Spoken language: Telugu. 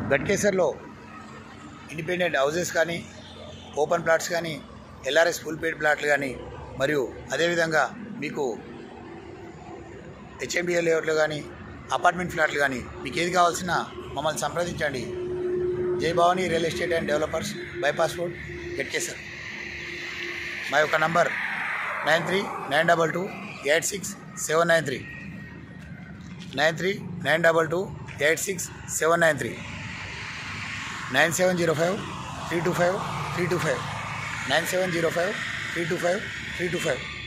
గట్కేసర్లో ఇండిపెండెంట్ హౌసెస్ కానీ ఓపెన్ ప్లాట్స్ కానీ ఎల్ఆర్ఎస్ ఫుల్ పేడ్ ప్లాట్లు కానీ మరియు అదేవిధంగా మీకు హెచ్ఎండిఏ లేఅవుట్లు కానీ అపార్ట్మెంట్ ఫ్లాట్లు కానీ మీకు ఏది కావాల్సిన మమ్మల్ని సంప్రదించండి Jai Bhavani real estate and developers bypass road Ghatkesar మా యొక్క number nine three nine double two eight six seven nine three nine three nine double two eight six seven nine three nine seven zero five three two five three two five nine seven zero five three two five three two five